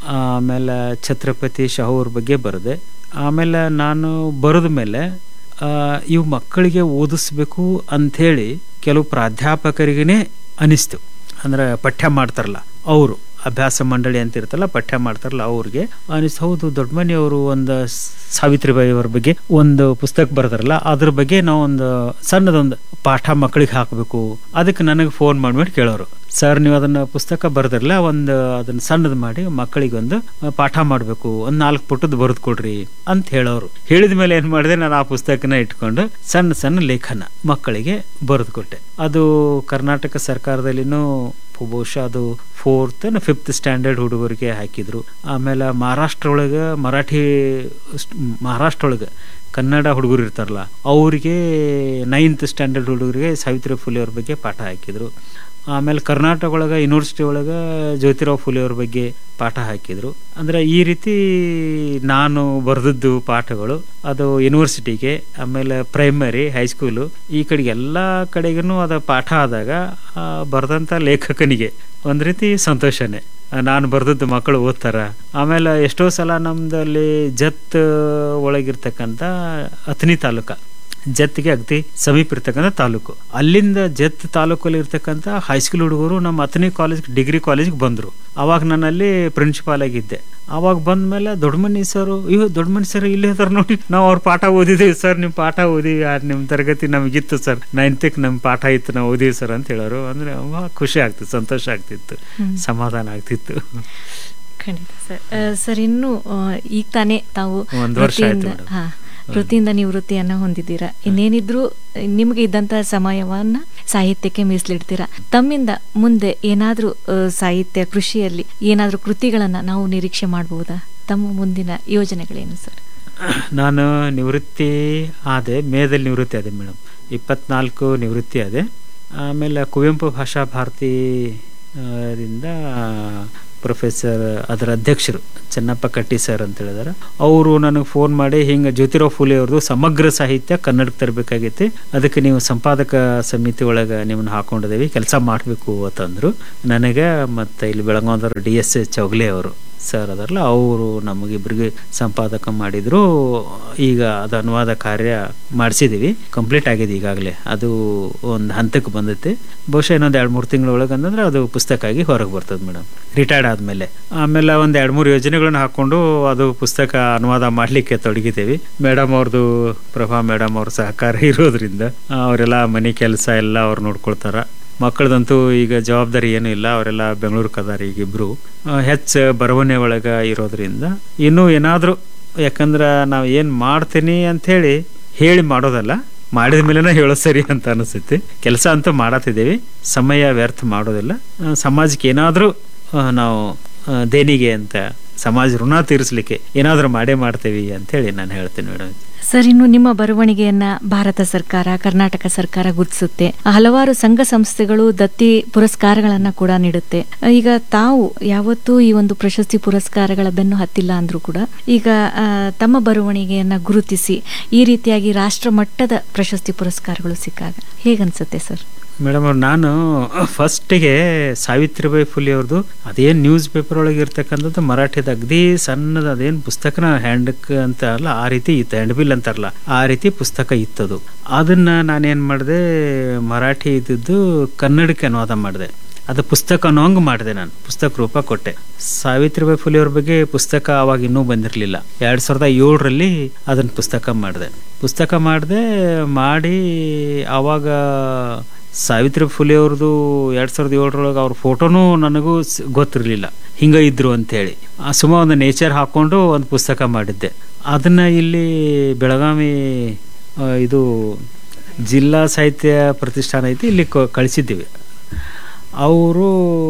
ಆಮೇಲೆ ಛತ್ರಪತಿ ಶಾಹು ಅವ್ರ ಬಗ್ಗೆ ಬರೆದೆ ಆಮೇಲೆ ನಾನು ಬರೆದ ಮೇಲೆ ಆ, ಇವು ಮಕ್ಕಳಿಗೆ ಓದಿಸ್ಬೇಕು ಅಂಥೇಳಿ ಕೆಲವು ಪ್ರಾಧ್ಯಾಪಕರಿಗೇ ಅನಿಸ್ತು ಅಂದ್ರೆ ಪಠ್ಯ ಮಾಡ್ತಾರಲ್ಲ ಅವರು ಅಭ್ಯಾಸ ಮಂಡಳಿ ಅಂತ ಇರ್ತಲ್ಲ ಪಠ್ಯ ಮಾಡ್ತಾರಲ್ಲ ಅವ್ರಿಗೆ ಅನಿಸ್ತು ಹೌದು ದೊಡ್ಡ ಮನೆಯವರು ಒಂದು ಸಾವಿತ್ರಿಬಾಯಿ ಅವ್ರ ಬಗ್ಗೆ ಒಂದು ಪುಸ್ತಕ ಬರ್ತಾರಲ್ಲ ಅದ್ರ ಬಗ್ಗೆ ನಾವು ಒಂದು ಸಣ್ಣದೊಂದು ಪಾಠ ಮಕ್ಕಳಿಗೆ ಹಾಕಬೇಕು ಅದಕ್ಕೆ ನನಗೆ ಫೋನ್ ಮಾಡ್ಬಿಟ್ಟು ಕೇಳೋರು ಸರ್ ನೀವು ಅದನ್ನ ಪುಸ್ತಕ ಬರ್ದಿರಲ್ಲ ಒಂದು ಅದನ್ನ ಸಣ್ಣದು ಮಾಡಿ ಮಕ್ಕಳಿಗೆ ಒಂದು ಪಾಠ ಮಾಡಬೇಕು ಒಂದು ನಾಲ್ಕು ಪುಟದ ಬರೆದು ಕೊಡ್ರಿ ಅಂತ ಹೇಳೋರು ಹೇಳಿದ ಮೇಲೆ ಏನ್ ಮಾಡಿದೆ ನಾನು ಆ ಪುಸ್ತಕನ ಇಟ್ಕೊಂಡು ಸಣ್ಣ ಸಣ್ಣ ಲೇಖನ ಮಕ್ಕಳಿಗೆ ಬರೆದು ಕೊಟ್ಟೆ ಅದು ಕರ್ನಾಟಕ ಸರ್ಕಾರದಲ್ಲಿನೂ ಬಹುಶಃ ಅದು ಫೋರ್ತ್ ಫಿಫ್ತ್ ಸ್ಟ್ಯಾಂಡರ್ಡ್ ಹುಡುಗರಿಗೆ ಹಾಕಿದ್ರು ಆಮೇಲೆ ಮಹಾರಾಷ್ಟ್ರ ಒಳಗೆ ಮರಾಠಿ ಸ್ಟ್- ಮಹಾರಾಷ್ಟ್ರ ಒಳಗೆ ಕನ್ನಡ ಹುಡುಗರು ಇರ್ತಾರಲ್ಲ ಅವರಿಗೆ ನೈನ್ತ್ ಸ್ಟ್ಯಾಂಡರ್ಡ್ ಹುಡುಗರಿಗೆ ಸಾವಿತ್ರಿ ಫುಲೆ ಅವ್ರ ಬಗ್ಗೆ ಪಾಠ ಹಾಕಿದ್ರು ಆಮೇಲೆ ಕರ್ನಾಟಕ ಒಳಗೆ ಯೂನಿವರ್ಸಿಟಿ ಒಳಗೆ ಜ್ಯೋತಿರಾವ್ ಫುಲೆ ಅವ್ರ ಬಗ್ಗೆ ಪಾಠ ಹಾಕಿದ್ರು ಅಂದ್ರೆ ಈ ರೀತಿ ನಾನು ಬರೆದದ್ದು ಪಾಠಗಳು ಅದು ಯೂನಿವರ್ಸಿಟಿಗೆ ಆಮೇಲೆ ಪ್ರೈಮರಿ ಹೈಸ್ಕೂಲು ಈ ಕಡೆಗೆ ಎಲ್ಲ ಕಡೆಗೂ ಅದ ಪಾಠ ಆದಾಗ ಆ ಬರೆದಂಥ ಲೇಖಕನಿಗೆ ಒಂದ್ ರೀತಿ ಸಂತೋಷನೇ ನಾನು ಬರೆದದ್ದು ಮಕ್ಕಳು ಓದ್ತಾರ ಆಮೇಲೆ ಎಷ್ಟೋ ಸಲ ನಮ್ದಲ್ಲಿ ಜತ್ ಒಳಗಿರ್ತಕ್ಕಂಥ ಅಥಣಿ ತಾಲೂಕ ಜತ್ಗೆ ಅಗದಿ ಸಮೀಪ ಇರ್ತಕ್ಕಂಥ ತಾಲೂಕು ಅಲ್ಲಿಂದ ಜತ್ ತಾಲೂಕಲ್ಲಿ ಇರ್ತಕ್ಕಂಥ ಹೈಸ್ಕೂಲ್ ಹುಡುಗರು ನಮ್ಮ ಅಥಣಿ ಕಾಲೇಜ್ ಡಿಗ್ರಿ ಕಾಲೇಜ್ಗೆ ಬಂದರು ಅವಾಗ ನಾನು ಅಲ್ಲಿ ಪ್ರಿನ್ಸಿಪಾಲ್ ಆಗಿದ್ದೆ ಅವಾಗ ಬಂದ್ಮೇಲೆ ದೊಡ್ಡಮನಿ ಸರ್ ಇವ್ ದೊಡ್ಡಮನಿ ಸರ್ ಇಲ್ಲಿ ಇದಾರೆ ನೋಡಿ ನಾವು ಅವ್ರ ಪಾಠ ಓದಿದ್ದೀವಿ ಸರ್ ನಿಮ್ಮ ಪಾಠ ಓದಿವಿ ಆ ನಿಮ್ಮ ತರಗತಿ ನಮಗಿತ್ತು ಸರ್ ನೈನ್ತಿಗೆ ನಮ್ಮ ಪಾಠ ಇತ್ತು ನಾವು ಓದಿವಿ ಸರ್ ಅಂತ ಹೇಳೋರು ಅಂದ್ರೆ ಅವಾಗ ಖುಷಿ ಆಗ್ತಿತ್ತು ಸಂತೋಷ ಆಗ್ತಿತ್ತು ಸಮಾಧಾನ ಆಗ್ತಿತ್ತು ಖಂಡಿತ ಸರ್ ಆ, ಸರ್ ಇನ್ನು ಆ, ಈಗ ತಾನೇ ತಾವು ಒಂದು ವರ್ಷ ಆಯ್ತು ವೃತ್ತಿಯಿಂದ ಮೇಡಮ್. ಹಾ ವೃತ್ತಿಯಿಂದ ನಿವೃತ್ತಿಯನ್ನ ಹೊಂದಿದ್ದೀರಾ ಇನ್ನೇನಿದ್ರು ನಿಮಗೆ ಇದ್ದಂತ ಸಮಯವನ್ನ ಸಾಹಿತ್ಯಕ್ಕೆ ಮೀಸಲಿಡ್ತೀರಾ ತಮ್ಮಿಂದ ಮುಂದೆ ಏನಾದ್ರೂ ಆ, ಸಾಹಿತ್ಯ ಕೃಷಿಯಲ್ಲಿ ಏನಾದ್ರೂ ಕೃತಿಗಳನ್ನ ನಾವು ನಿರೀಕ್ಷೆ ಮಾಡಬಹುದಾ ತಮ್ಮ ಮುಂದಿನ ಯೋಜನೆಗಳೇನು ಸರ್ ನಾನು ನಿವೃತ್ತಿ ಆದೆ ಮೇದಲ್ಲಿ ನಿವೃತ್ತಿ ಆದೆ ಮೇಡಮ್ ಇಪ್ಪತ್ನಾಲ್ಕು ನಿವೃತ್ತಿ ಆದೆ ಆಮೇಲೆ ಕುವೆಂಪು ಭಾಷಾ ಭಾರತಿ ಆ, ದಿಂದ ಪ್ರೊಫೆಸರ್ ಅದರ ಅಧ್ಯಕ್ಷರು ಚೆನ್ನಪ್ಪ ಕಟ್ಟಿ ಸರ್ ಅಂತ ಹೇಳಿದಾರೆ ಅವರು ನನಗೆ ಫೋನ್ ಮಾಡಿ ಹಿಂಗೆ ಜ್ಯೋತಿರಾವ್ ಫುಲೆ ಅವ್ರದ್ದು ಸಮಗ್ರ ಸಾಹಿತ್ಯ ಕನ್ನಡಕ್ಕೆ ತರಬೇಕಾಗೈತಿ ಅದಕ್ಕೆ ನೀವು ಸಂಪಾದಕ ಸಮಿತಿ ಒಳಗೆ ನಿಮ್ಮನ್ನ ಹಾಕೊಂಡಿದ್ದೀವಿ ಕೆಲಸ ಮಾಡಬೇಕು ಅಂತಂದ್ರು ನನಗೆ ಮತ್ತು ಇಲ್ಲಿ ಬೆಳಗಾವದವ್ರು ಡಿ ಎಸ್ ಚೌಗ್ಲೆ ಅವರು ಸರ್ ಅದರಲ್ಲ ಅವರು ನಮಗಿಬ್ಬರಿಗೆ ಸಂಪಾದಕ ಮಾಡಿದ್ರು ಈಗ ಅದು ಅನುವಾದ ಕಾರ್ಯ ಮಾಡಿಸಿದೀವಿ ಕಂಪ್ಲೀಟ್ ಆಗಿದೆ ಈಗಾಗಲೇ ಅದು ಒಂದು ಹಂತಕ್ಕೆ ಬಂದೈತೆ ಬಹುಶಃ ಇನ್ನೊಂದು ಎರಡು ಮೂರು ತಿಂಗಳ ಒಳಗೆ ಅಂತಂದ್ರೆ ಅದು ಪುಸ್ತಕ ಆಗಿ ಹೊರಗೆ ಬರ್ತದೆ ಮೇಡಮ್ ರಿಟೈರ್ಡ್ ಆದಮೇಲೆ ಆಮೇಲೆ ಒಂದು ಎರಡು ಮೂರು ಯೋಜನೆಗಳನ್ನ ಹಾಕೊಂಡು ಅದು ಪುಸ್ತಕ ಅನುವಾದ ಮಾಡಲಿಕ್ಕೆ ತೊಡಗಿದ್ದೀವಿ ಮೇಡಮ್ ಅವ್ರದ್ದು ಪ್ರಭಾ ಮೇಡಮ್ ಅವ್ರ ಸಹಕಾರ ಇರೋದ್ರಿಂದ ಅವರೆಲ್ಲ ಮನೆ ಕೆಲಸ ಎಲ್ಲ ಅವ್ರು ನೋಡ್ಕೊಳ್ತಾರ ಮಕ್ಕಳದಂತೂ ಈಗ ಜವಾಬ್ದಾರಿ ಏನೂ ಇಲ್ಲ ಅವರೆಲ್ಲ ಬೆಂಗಳೂರು ಕದಾರ ಈಗ ಇಬ್ರು ಹೆಚ್ಚು ಬರವಣೆ ಒಳಗ ಇರೋದ್ರಿಂದ ಇನ್ನೂ ಏನಾದರೂ ಯಾಕಂದ್ರೆ ನಾವು ಏನು ಮಾಡ್ತೀನಿ ಅಂಥೇಳಿ ಹೇಳಿ ಮಾಡೋದಲ್ಲ ಮಾಡಿದ ಮೇಲೆನೇ ಹೇಳೋ ಸರಿ ಅಂತ ಅನಿಸುತ್ತೆ ಕೆಲಸ ಅಂತೂ ಮಾಡತ್ತಿದ್ದೀವಿ ಸಮಯ ವ್ಯರ್ಥ ಮಾಡೋದಿಲ್ಲ ಆ, ಸಮಾಜಕ್ಕೆ ಏನಾದರೂ ನಾವು ಆ, ದೇಣಿಗೆ ಅಂತ ಸಮಾಜ ಋಣ ತೀರಿಸ್ಲಿಕ್ಕೆ ಏನಾದರೂ ಮಾಡೇ ಮಾಡ್ತೀವಿ ಅಂತೇಳಿ ನಾನು ಹೇಳ್ತೀನಿ ಮೇಡಮ್ ಸರ್ ಇನ್ನು ನಿಮ್ಮ ಬರವಣಿಗೆಯನ್ನ ಭಾರತ ಸರ್ಕಾರ ಕರ್ನಾಟಕ ಸರ್ಕಾರ ಗುರುತಿಸುತ್ತೆ ಹಲವಾರು ಸಂಘ ಸಂಸ್ಥೆಗಳು ದತ್ತಿ ಪುರಸ್ಕಾರಗಳನ್ನ ಕೂಡ ನೀಡುತ್ತೆ ಈಗ ತಾವು ಯಾವತ್ತೂ ಈ ಒಂದು ಪ್ರಶಸ್ತಿ ಪುರಸ್ಕಾರಗಳ ಬೆನ್ನು ಹತ್ತಿಲ್ಲ ಅಂದ್ರೂ ಕೂಡ ಈಗ ಆ, ತಮ್ಮ ಬರವಣಿಗೆಯನ್ನ ಗುರುತಿಸಿ ಈ ರೀತಿಯಾಗಿ ರಾಷ್ಟ್ರ ಮಟ್ಟದ ಪ್ರಶಸ್ತಿ ಪುರಸ್ಕಾರಗಳು ಸಿಕ್ಕಾಗ ಹೇಗನ್ಸುತ್ತೆ ಸರ್ ಮೇಡಮ್ ಅವ್ರು ನಾನು ಫಸ್ಟಿಗೆ ಸಾವಿತ್ರಿಬಾಯಿ ಫುಲೆ ಅವ್ರದ್ದು ಅದೇನು ನ್ಯೂಸ್ ಪೇಪರ್ ಒಳಗೆ ಇರ್ತಕ್ಕಂಥದ್ದು ಮರಾಠಿದ ಅಗದಿ ಸಣ್ಣದ ಅದೇನು ಪುಸ್ತಕನ ಹ್ಯಾಂಡಕ್ ಅಂತ ಅಲ್ಲ ಆ ರೀತಿ ಇತ್ತು ಹ್ಯಾಂಡ್ ಬಿಲ್ ಅಂತಾರಲ್ಲ ಆ ರೀತಿ ಪುಸ್ತಕ ಇತ್ತದು ಅದನ್ನ ನಾನೇನು ಮಾಡಿದೆ ಮರಾಠಿ ಇದ್ದದ್ದು ಕನ್ನಡಕ್ಕೆ ಅನುವಾದ ಮಾಡಿದೆ ಅದು ಪುಸ್ತಕ ಅನ್ನೋಂಗೆ ಮಾಡಿದೆ ನಾನು ಪುಸ್ತಕ ರೂಪ ಕೊಟ್ಟೆ ಸಾವಿತ್ರಿಬಾಯಿ ಫುಲೆ ಅವ್ರ ಬಗ್ಗೆ ಪುಸ್ತಕ ಅವಾಗ ಇನ್ನೂ ಬಂದಿರಲಿಲ್ಲ ಎರಡ್ ಸಾವಿರದ ಏಳರಲ್ಲಿ ಅದನ್ನ ಪುಸ್ತಕ ಮಾಡಿದೆ ಪುಸ್ತಕ ಮಾಡಿದೆ ಮಾಡಿ ಆವಾಗ ಸಾವಿತ್ರಿ ಫುಲೆ ಅವ್ರದ್ದು ಎರಡ್ ಸಾವಿರದ ಏಳರೊಳಗೆ ಅವ್ರ ಫೋಟೋನು ನನಗೂ ಸ್- ಗೊತ್ತಿರಲಿಲ್ಲ ಹಿಂಗ ಇದ್ರು ಅಂತೇಳಿ ಆ ಸುಮ್ಮ ಒಂದು ನೇಚರ್ ಹಾಕೊಂಡು ಒಂದು ಪುಸ್ತಕ ಮಾಡಿದ್ದೆ ಅದನ್ನ ಇಲ್ಲಿ ಬೆಳಗಾವಿ ಆ, ಇದು ಜಿಲ್ಲಾ ಸಾಹಿತ್ಯ ಪ್ರತಿಷ್ಠಾನ ಐತಿ ಇಲ್ಲಿ ಕ- ಕಳಿಸಿದ್ದೀವಿ ಅವರು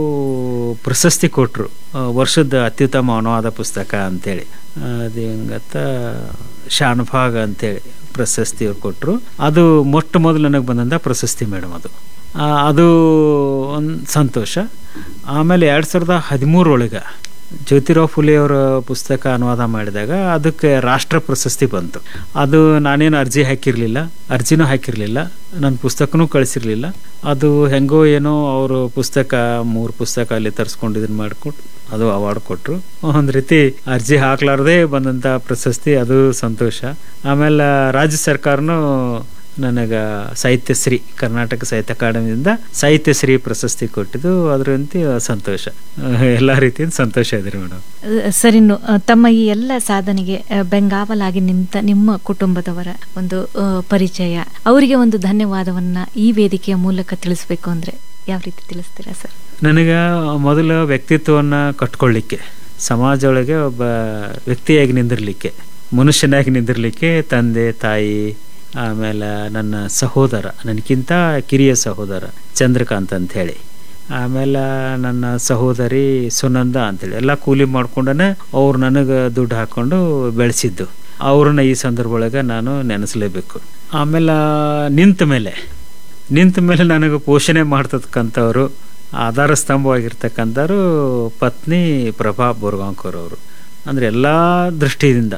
ಪ್ರಶಸ್ತಿ ಕೊಟ್ಟರು ವರ್ಷದ ಅತ್ಯುತ್ತಮ ಅನುವಾದ ಪುಸ್ತಕ ಅಂತೇಳಿ ಅದು ಹೆಂಗತ್ತ ಶಾನ್ಭಾಗ್ ಅಂತೇಳಿ ಪ್ರಶಸ್ತಿ ಅವ್ರು ಕೊಟ್ಟರು ಅದು ಮೊಟ್ಟ ಮೊದಲು ನನಗೆ ಬಂದಂಥ ಪ್ರಶಸ್ತಿ ಮೇಡಮ್ ಅದು ಆ, ಅದು ಒಂದು ಸಂತೋಷ ಆಮೇಲೆ ಎರಡು ಸಾವಿರದ ಹದಿಮೂರೊಳಗೆ ಜ್ಯೋತಿರಾವ್ ಫುಲೆ ಅವರ ಪುಸ್ತಕ ಅನುವಾದ ಮಾಡಿದಾಗ ಅದಕ್ಕೆ ರಾಷ್ಟ್ರ ಪ್ರಶಸ್ತಿ ಬಂತು ಅದು ನಾನೇನು ಅರ್ಜಿ ಹಾಕಿರಲಿಲ್ಲ ಅರ್ಜಿನೂ ಹಾಕಿರಲಿಲ್ಲ ನನ್ನ ಪುಸ್ತಕನೂ ಕಳಿಸಿರ್ಲಿಲ್ಲ ಅದು ಹೆಂಗೋ ಏನೋ ಅವರು ಪುಸ್ತಕ ಮೂರು ಪುಸ್ತಕ ಅಲ್ಲಿ ತರಿಸ್ಕೊಂಡು ಇದನ್ನ ಮಾಡಿಕೊಟ್ಟು ಅದು ಅವಾರ್ಡ್ ಕೊಟ್ಟರು ಒಂದು ರೀತಿ ಅರ್ಜಿ ಹಾಕ್ಲಾರ್ದೇ ಬಂದಂಥ ಪ್ರಶಸ್ತಿ ಅದು ಸಂತೋಷ ಆಮೇಲೆ ರಾಜ್ಯ ಸರ್ಕಾರನೂ ನನಗೆ ಸಾಹಿತ್ಯ ಶ್ರೀ ಕರ್ನಾಟಕ ಸಾಹಿತ್ಯ ಅಕಾಡೆಮಿಯಿಂದ ಸಾಹಿತ್ಯ ಶ್ರೀ ಪ್ರಶಸ್ತಿ ಕೊಟ್ಟಿದ್ದು ಅದರಂತೆ ಸಂತೋಷ ಅಹ್, ಎಲ್ಲ ರೀತಿಯಿಂದ ಸಂತೋಷ ಇದೆ ಮೇಡಮ್ ಸರ್ ಇನ್ನು ಆ, ತಮ್ಮ ಈ ಎಲ್ಲ ಸಾಧನೆಗೆ ಆ, ಬೆಂಗಾವಲಾಗಿ ನಿಂತ ನಿಮ್ಮ ಕುಟುಂಬದವರ ಒಂದು ಆ, ಪರಿಚಯ ಅವರಿಗೆ ಒಂದು ಧನ್ಯವಾದವನ್ನ ಈ ವೇದಿಕೆಯ ಮೂಲಕ ತಿಳಿಸ್ಬೇಕು ಅಂದ್ರೆ ಯಾವ ರೀತಿ ತಿಳಿಸ್ತೀರಾ ಸರ್ ನನಗೆ ಮೊದಲು ವ್ಯಕ್ತಿತ್ವವನ್ನು ಕಟ್ಕೊಳ್ಳಿಕ್ಕೆ ಸಮಾಜ ಒಳಗೆ ಒಬ್ಬ ವ್ಯಕ್ತಿಯಾಗಿ ನಿಂದಿರಲಿಕ್ಕೆ ಮನುಷ್ಯನಾಗಿ ನಿಂದಿರಲಿಕ್ಕೆ ತಂದೆ ತಾಯಿ ಆಮೇಲೆ ನನ್ನ ಸಹೋದರ ನನಗಿಂತ ಕಿರಿಯ ಸಹೋದರ ಚಂದ್ರಕಾಂತ್ ಅಂತ ಹೇಳಿ ಆಮೇಲೆ ನನ್ನ ಸಹೋದರಿ ಸುನಂದ ಅಂತೇಳಿ ಎಲ್ಲ ಕೂಲಿ ಮಾಡ್ಕೊಂಡನೆ ಅವ್ರು ನನಗೆ ದುಡ್ಡು ಹಾಕ್ಕೊಂಡು ಬೆಳೆಸಿದ್ದು ಅವ್ರನ್ನ ಈ ಸಂದರ್ಭ ಒಳಗೆ ನಾನು ನೆನೆಸಲೇಬೇಕು ಆಮೇಲೆ ನಿಂತ ಮೇಲೆ ನಿಂತ ಮೇಲೆ ನನಗೆ ಪೋಷಣೆ ಮಾಡ್ತಕ್ಕಂಥವ್ರು ಆಧಾರ ಸ್ತಂಭವಾಗಿರ್ತಕ್ಕಂಥವ್ರು ಪತ್ನಿ ಪ್ರಭಾ ಬೋರ್ಗಾಂಕರ್ ಅವರು ಅಂದರೆ ಎಲ್ಲ ದೃಷ್ಟಿಯಿಂದ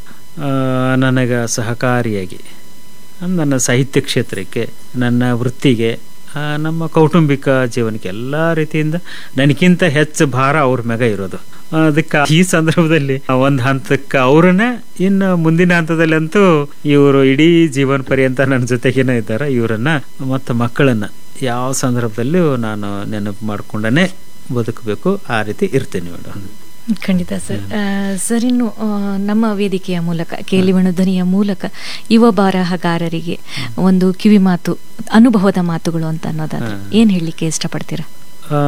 ಆ, ನನಗೆ ಸಹಕಾರಿಯಾಗಿ ನನ್ನ ಸಾಹಿತ್ಯ ಕ್ಷೇತ್ರಕ್ಕೆ ನನ್ನ ವೃತ್ತಿಗೆ ಆ, ನಮ್ಮ ಕೌಟುಂಬಿಕ ಜೀವನಕ್ಕೆ ಎಲ್ಲ ರೀತಿಯಿಂದ ನನಗಿಂತ ಹೆಚ್ಚು ಭಾರ ಅವ್ರ ಮ್ಯಾಗ ಇರೋದು ಅದಕ್ಕೆ ಈ ಸಂದರ್ಭದಲ್ಲಿ ಒಂದು ಹಂತಕ್ಕೆ ಅವ್ರನ್ನೇ ಇನ್ನು ಮುಂದಿನ ಹಂತದಲ್ಲಿ ಅಂತೂ ಇವರು ಇಡೀ ಜೀವನ ಪರ್ಯಂತ ನನ್ನ ಜೊತೆಗೇನೆ ಇದ್ದಾರೆ ಇವರನ್ನ ಮತ್ತು ಮಕ್ಕಳನ್ನ ಯಾವ ಸಂದರ್ಭದಲ್ಲೂ ನಾನು ನೆನಪು ಮಾಡ್ಕೊಂಡೇ ಬದುಕಬೇಕು ಆ ರೀತಿ ಇರ್ತೀನಿ ಮೇಡಮ್ ಖಂಡಿತ ಸರ್ ಆ, ಸರ್ ಇನ್ನು ಆ, ನಮ್ಮ ವೇದಿಕೆಯ ಮೂಲಕ ಕೇಳಿವಣ ಧ್ವನಿಯ ಮೂಲಕ ಯುವ ಬರಹಗಾರರಿಗೆ ಒಂದು ಕಿವಿ ಮಾತು ಅನುಭವದ ಮಾತುಗಳು ಅಂತ ಅನ್ನೋದಾದ್ರೆ ಹಾ. ಏನ್ ಹೇಳಲಿಕ್ಕೆ ಇಷ್ಟಪಡ್ತೀರಾ ಆ,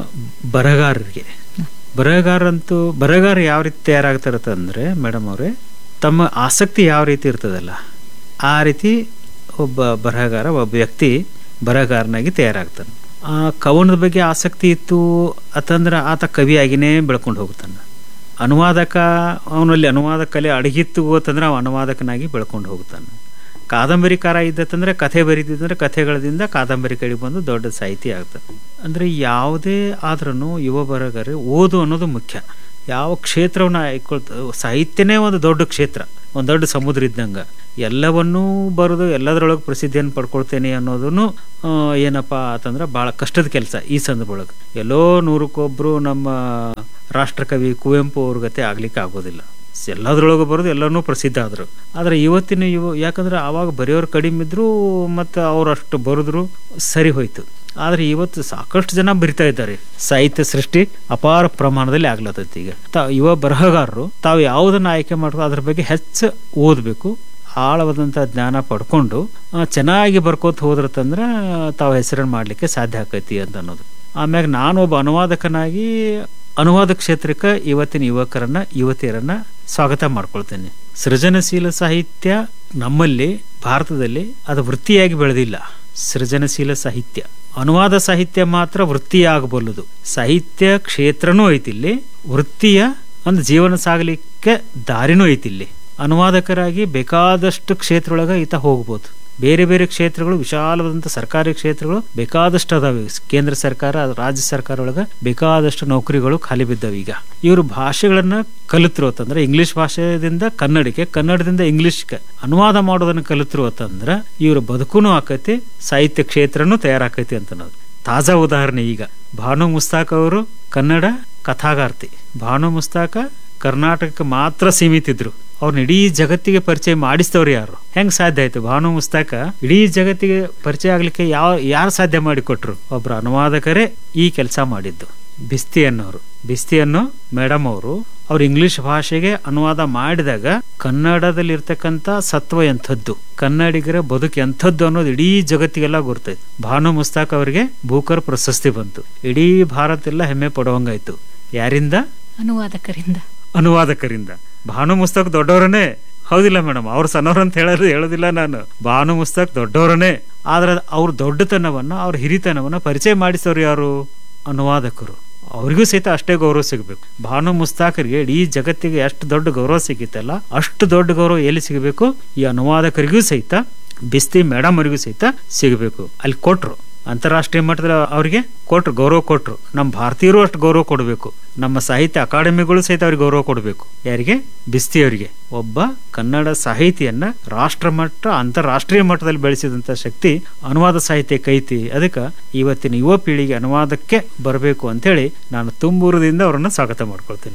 ಬರಹಗಾರರಿಗೆ ಬರಹಗಾರಂತೂ ಬರಹಗಾರ ಯಾವ ರೀತಿ ತಯಾರಾಗ್ತಿರತ್ತಂದ್ರೆ ಮೇಡಮ್ ಅವರೇ ತಮ್ಮ ಆಸಕ್ತಿ ಯಾವ ರೀತಿ ಇರ್ತದಲ್ಲ ಆ ರೀತಿ ಒಬ್ಬ ಬರಹಗಾರ ಒಬ್ಬ ವ್ಯಕ್ತಿ ಬರಹಗಾರನಾಗಿ ತಯಾರಾಗ್ತಾನೆ ಆ ಕವನದ ಬಗ್ಗೆ ಆಸಕ್ತಿ ಇತ್ತು ಅಂತಂದ್ರೆ ಆತ ಕವಿಯಾಗಿನೇ ಬೆಳ್ಕೊಂಡು ಹೋಗ್ತಾನೆ ಅನುವಾದಕ ಅವನಲ್ಲಿ ಅನುವಾದ ಕಲೆ ಅಡಗಿತ್ತು ಅಂತಂದ್ರೆ ಅವ ಅನುವಾದಕನಾಗಿ ಬೆಳ್ಕೊಂಡು ಹೋಗ್ತಾನೆ ಕಾದಂಬರಿಕಾರ ಇದ್ದತ್ತಂದ್ರೆ ಕಥೆ ಬರೀತಿದ್ರೆ ಕಥೆಗಳದಿಂದ ಕಾದಂಬರಿ ಕಡೆ ಬಂದು ದೊಡ್ಡ ಸಾಹಿತಿ ಆಗ್ತದೆ ಅಂದರೆ ಯಾವುದೇ ಆದ್ರೂ ಯುವ ಬರಹಗಾರ ಓದು ಅನ್ನೋದು ಮುಖ್ಯ ಯಾವ ಕ್ಷೇತ್ರವನ್ನು ಆಯ್ಕೊಳ್ತ ಸಾಹಿತ್ಯನೇ ಒಂದು ದೊಡ್ಡ ಕ್ಷೇತ್ರ ಒಂದು ದೊಡ್ಡ ಸಮುದ್ರ ಇದ್ದಂಗೆ ಎಲ್ಲವನ್ನೂ ಬರೆದು ಎಲ್ಲದರೊಳಗೆ ಪ್ರಸಿದ್ಧಿಯನ್ನು ಪಡ್ಕೊಳ್ತೇನೆ ಅನ್ನೋದನ್ನು ಆ, ಏನಪ್ಪ ಅಂತಂದ್ರೆ ಭಾಳ ಕಷ್ಟದ ಕೆಲಸ ಈ ಸಂದರ್ಭದೊಳಗೆ ಎಲ್ಲೋ ನೂರಕ್ಕೊಬ್ಬರು ನಮ್ಮ ರಾಷ್ಟ್ರಕವಿ ಕುವೆಂಪು ಅವ್ರ ಗತೆ ಆಗ್ಲಿಕ್ಕೆ ಆಗೋದಿಲ್ಲ ಎಲ್ಲದರೊಳಗೆ ಬರೋದು ಎಲ್ಲನೂ ಪ್ರಸಿದ್ಧ ಆದರು ಆದರೆ ಇವತ್ತಿನ ಯುವ ಯಾಕಂದ್ರೆ ಆವಾಗ ಬರೆಯೋರು ಕಡಿಮೆ ಇದ್ರು ಮತ್ತು ಅವ್ರು ಅಷ್ಟು ಬರೆದ್ರು ಸರಿ ಹೋಯ್ತು ಆದರೆ ಇವತ್ತು ಸಾಕಷ್ಟು ಜನ ಬರಿತಾ ಇದ್ದಾರೆ ಸಾಹಿತ್ಯ ಸೃಷ್ಟಿ ಅಪಾರ ಪ್ರಮಾಣದಲ್ಲಿ ಆಗ್ಲತ್ತೈತಿ ಈಗ ತಾ ಯುವ ಬರಹಗಾರರು ತಾವು ಯಾವುದನ್ನು ಆಯ್ಕೆ ಮಾಡ್ಕೋ ಅದ್ರ ಬಗ್ಗೆ ಹೆಚ್ಚು ಓದಬೇಕು ಆಳವಾದಂಥ ಜ್ಞಾನ ಪಡ್ಕೊಂಡು ಆ, ಚೆನ್ನಾಗಿ ಬರ್ಕೋತ ಹೋದ್ರತಂದ್ರೆ ತಾವು ಹೆಸರನ್ನು ಮಾಡಲಿಕ್ಕೆ ಸಾಧ್ಯ ಆಕೈತಿ ಅಂತ ಅನ್ನೋದು ಆಮ್ಯಾಗ ನಾನು ಒಬ್ಬ ಅನುವಾದಕನಾಗಿ ಅನುವಾದ ಕ್ಷೇತ್ರಕ್ಕೆ ಇವತ್ತಿನ ಯುವಕರನ್ನ ಯುವತಿಯರನ್ನ ಸ್ವಾಗತ ಮಾಡ್ಕೊಳ್ತೇನೆ ಸೃಜನಶೀಲ ಸಾಹಿತ್ಯ ನಮ್ಮಲ್ಲಿ ಭಾರತದಲ್ಲಿ ಅದು ವೃತ್ತಿಯಾಗಿ ಬೆಳೆದಿಲ್ಲ ಸೃಜನಶೀಲ ಸಾಹಿತ್ಯ ಅನುವಾದ ಸಾಹಿತ್ಯ ಮಾತ್ರ ವೃತ್ತಿಯಾಗಬಲ್ಲದು ಸಾಹಿತ್ಯ ಕ್ಷೇತ್ರನೂ ಐತಿಲ್ಲಿ ವೃತ್ತಿಯ ಒಂದು ಜೀವನ ಸಾಗಲಿಕ್ಕೆ ದಾರಿನೂ ಐತಿಲ್ಲಿ ಅನುವಾದಕರಾಗಿ ಬೇಕಾದಷ್ಟು ಕ್ಷೇತ್ರೊಳಗ ಈತ ಹೋಗ್ಬೋದು ಬೇರೆ ಬೇರೆ ಕ್ಷೇತ್ರಗಳು ವಿಶಾಲವಾದಂಥ ಸರ್ಕಾರಿ ಕ್ಷೇತ್ರಗಳು ಬೇಕಾದಷ್ಟು ಅದಾವೆ ಕೇಂದ್ರ ಸರ್ಕಾರ ರಾಜ್ಯ ಸರ್ಕಾರ ಒಳಗ ಬೇಕಾದಷ್ಟು ನೌಕರಿಗಳು ಖಾಲಿ ಬಿದ್ದಾವೆ ಈಗ ಇವರು ಭಾಷೆಗಳನ್ನ ಕಲಿತರು ಅಂತಂದ್ರೆ ಇಂಗ್ಲಿಷ್ ಭಾಷೆದಿಂದ ಕನ್ನಡಕ್ಕೆ ಕನ್ನಡದಿಂದ ಇಂಗ್ಲಿಷ್ಗೆ ಅನುವಾದ ಮಾಡೋದನ್ನ ಕಲಿತರು ಅಂತಂದ್ರೆ ಇವ್ರ ಬದುಕುನು ಆಕೈತಿ ಸಾಹಿತ್ಯ ಕ್ಷೇತ್ರನೂ ತಯಾರಾಕೈತಿ ಅಂತ ಅನ್ನೋದು ತಾಜಾ ಉದಾಹರಣೆ ಈಗ ಭಾನು ಮುಸ್ತಾಕ್ ಅವರು ಕನ್ನಡ ಕಥಾಗಾರ್ತಿ ಭಾನು ಮುಸ್ತಾಕ ಕರ್ನಾಟಕಕ್ಕೆ ಮಾತ್ರ ಸೀಮಿತ ಇದ್ರು ಅವ್ರನ್ನ ಇಡೀ ಜಗತ್ತಿಗೆ ಪರಿಚಯ ಮಾಡಿಸ್ತವ್ರು ಯಾರು ಹೆಂಗ್ ಸಾಧ್ಯ ಆಯ್ತು ಭಾನು ಮುಸ್ತಾಕ ಇಡೀ ಜಗತ್ತಿಗೆ ಪರಿಚಯ ಆಗ್ಲಿಕ್ಕೆ ಯಾವ ಯಾರು ಸಾಧ್ಯ ಮಾಡಿಕೊಟ್ರು ಒಬ್ರು ಅನುವಾದಕರೇ ಈ ಕೆಲಸ ಮಾಡಿದ್ದು ಬಿಸ್ತಿ ಅನ್ನೋರು ಬಿಸ್ತಿ ಅನ್ನೋ ಮೇಡಮ್ ಅವರು ಅವ್ರು ಇಂಗ್ಲಿಷ್ ಭಾಷೆಗೆ ಅನುವಾದ ಮಾಡಿದಾಗ ಕನ್ನಡದಲ್ಲಿ ಇರ್ತಕ್ಕಂಥ ಸತ್ವ ಎಂಥದ್ದು ಕನ್ನಡಿಗರ ಬದುಕು ಎಂಥದ್ದು ಅನ್ನೋದು ಇಡೀ ಜಗತ್ತಿಗೆಲ್ಲ ಗುರ್ತೈತೆ ಭಾನು ಮುಸ್ತಾಕ್ ಅವರಿಗೆ ಭೂಕರ್ ಪ್ರಶಸ್ತಿ ಬಂತು ಇಡೀ ಭಾರತ ಎಲ್ಲ ಹೆಮ್ಮೆ ಪಡುವಂಗಾಯ್ತು ಯಾರಿಂದ ಅನುವಾದಕರಿಂದ ಅನುವಾದಕರಿಂದ ಭಾನು ಮುಸ್ತಕ್ ದೊಡ್ಡವರನ್ನೇ ಹೌದಿಲ್ಲ ಮೇಡಮ್ ಅವ್ರು ಸಣ್ಣವ್ರು ಅಂತ ಹೇಳೋದು ಹೇಳೋದಿಲ್ಲ ನಾನು ಭಾನು ಮುಸ್ತಕ್ ದೊಡ್ಡವರನ್ನೇ ಆದ್ರೆ ಅವ್ರ ದೊಡ್ಡತನವನ್ನ ಅವ್ರ ಹಿರಿತನವನ್ನ ಪರಿಚಯ ಮಾಡಿಸೋರು ಯಾರು ಅನುವಾದಕರು ಅವ್ರಿಗೂ ಸಹಿತ ಅಷ್ಟೇ ಗೌರವ ಸಿಗಬೇಕು ಭಾನು ಮುಸ್ತಾಕರಿಗೆ ಇಡೀ ಜಗತ್ತಿಗೆ ಎಷ್ಟು ದೊಡ್ಡ ಗೌರವ ಸಿಗಿತ್ತಲ್ಲ ಅಷ್ಟು ದೊಡ್ಡ ಗೌರವ ಎಲ್ಲಿ ಸಿಗಬೇಕು ಈ ಅನುವಾದಕರಿಗೂ ಸಹಿತ ಬಿಸ್ತಿ ಮೇಡಮ್ ಅವರಿಗೂ ಸಹಿತ ಸಿಗಬೇಕು ಅಲ್ಲಿ ಕೊಟ್ರು ಅಂತಾರಾಷ್ಟ್ರೀಯ ಮಟ್ಟದಲ್ಲಿ ಅವರಿಗೆ ಕೊಟ್ರು ಗೌರವ ಕೊಟ್ರು ನಮ್ಮ ಭಾರತೀಯರು ಅಷ್ಟು ಗೌರವ ಕೊಡಬೇಕು ನಮ್ಮ ಸಾಹಿತ್ಯ ಅಕಾಡೆಮಿಗಳು ಸಹಿತ ಅವ್ರಿಗೆ ಗೌರವ ಕೊಡಬೇಕು ಯಾರಿಗೆ ಬಿಸ್ತಿ ಅವರಿಗೆ ಒಬ್ಬ ಕನ್ನಡ ಸಾಹಿತಿಯನ್ನ ರಾಷ್ಟ್ರ ಮಟ್ಟ ಅಂತಾರಾಷ್ಟ್ರೀಯ ಮಟ್ಟದಲ್ಲಿ ಬೆಳೆಸಿದಂತ ಶಕ್ತಿ ಅನುವಾದ ಸಾಹಿತ್ಯಕ್ಕೆ ಐತಿ ಅದಕ್ಕೆ ಇವತ್ತಿನ ಯುವ ಪೀಳಿಗೆ ಅನುವಾದಕ್ಕೆ ಬರಬೇಕು ಅಂತೇಳಿ ನಾನು ತುಂಬೂರದಿಂದ ಅವರನ್ನ ಸ್ವಾಗತ ಮಾಡ್ಕೊಳ್ತೀನಿ ನೋಡಿ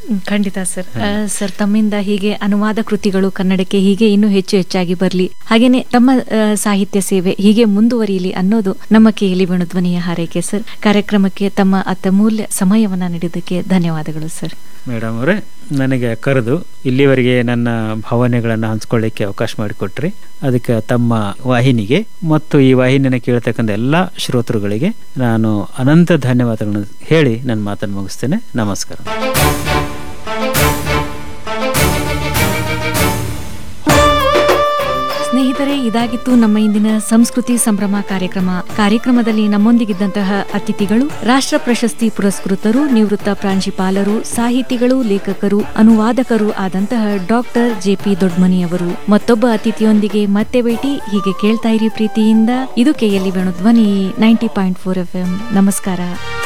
ಹ್ಮ್, ಖಂಡಿತ ಸರ್ ಆ, ಸರ್ ತಮ್ಮಿಂದ ಹೀಗೆ ಅನುವಾದ ಕೃತಿಗಳು ಕನ್ನಡಕ್ಕೆ ಹೀಗೆ ಇನ್ನೂ ಹೆಚ್ಚು ಹೆಚ್ಚಾಗಿ ಬರಲಿ ಹಾಗೇನೆ ತಮ್ಮ ಆ, ಸಾಹಿತ್ಯ ಸೇವೆ ಹೀಗೆ ಮುಂದುವರಿಯಲಿ ಅನ್ನೋದು ನಮ್ಮ ಕೇಳಿ ಧ್ವನಿಯ ಹಾರೈಕೆ ಸರ್ ಕಾರ್ಯಕ್ರಮಕ್ಕೆ ತಮ್ಮ ಅತ್ಯಮೂಲ್ಯ ಸಮಯವನ್ನ ನೀಡಿದ್ದಕ್ಕೆ ಧನ್ಯವಾದಗಳು ಸರ್ ಮೇಡಮ್ ಅವರೇ ನನಗೆ ಕರೆದು ಇಲ್ಲಿವರೆಗೆ ನನ್ನ ಭಾವನೆಗಳನ್ನು ಹಂಚ್ಕೊಳ್ಳಿಕ್ಕೆ ಅವಕಾಶ ಮಾಡಿಕೊಟ್ರಿ ಅದಕ್ಕೆ ತಮ್ಮ ವಾಹಿನಿಗೆ ಮತ್ತು ಈ ವಾಹಿನಿಯನ್ನು ಕೇಳ್ತಕ್ಕಂಥ ಎಲ್ಲ ಶ್ರೋತೃಗಳಿಗೆ ನಾನು ಅನಂತ ಧನ್ಯವಾದಗಳನ್ನು ಹೇಳಿ ನನ್ನ ಮಾತನ್ನು ಮುಗಿಸ್ತೇನೆ ನಮಸ್ಕಾರ ಸ್ನೇಹಿತರೆ ಇದಾಗಿತ್ತು ನಮ್ಮ ಇಂದಿನ ಸಂಸ್ಕೃತಿ ಸಂಭ್ರಮ ಕಾರ್ಯಕ್ರಮ ಕಾರ್ಯಕ್ರಮದಲ್ಲಿ ನಮ್ಮೊಂದಿಗಿದ್ದಂತಹ ಅತಿಥಿಗಳು ರಾಷ್ಟ್ರ ಪ್ರಶಸ್ತಿ ಪುರಸ್ಕೃತರು ನಿವೃತ್ತ ಪ್ರಾಂಶುಪಾಲರು ಸಾಹಿತಿಗಳು ಲೇಖಕರು ಅನುವಾದಕರು ಆದಂತಹ ಡಾಕ್ಟರ್ ಜೆಪಿ ದೊಡ್ಮನಿ ಅವರು ಮತ್ತೊಬ್ಬ ಅತಿಥಿಯೊಂದಿಗೆ ಮತ್ತೆ ಭೇಟಿ ಹೀಗೆ ಕೇಳ್ತಾ ಇರಿ ಪ್ರೀತಿಯಿಂದ ಇದು KLE Venu Dhwani ninety point four F ನಮಸ್ಕಾರ